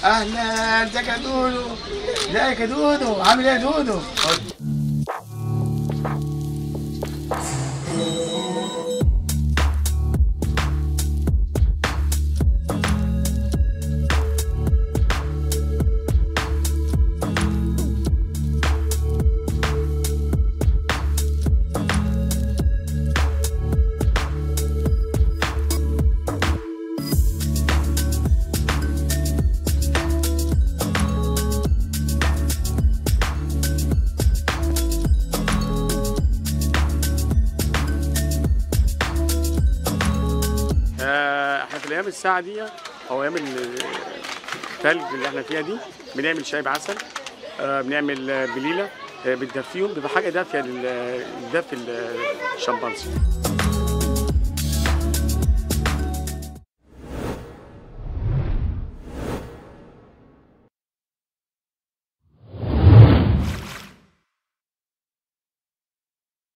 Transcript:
اهلا ازيك يا دودو ازيك يا دودو عامل ايه يا دودو آه، احنا في الايام الساعه دي او ايام الثلج اللي احنا فيها دي بنعمل شاي بعسل آه، بنعمل آه، بليله آه، بتدفيهم بيبقى حاجه دافيه لل- لدفء الشمبانسي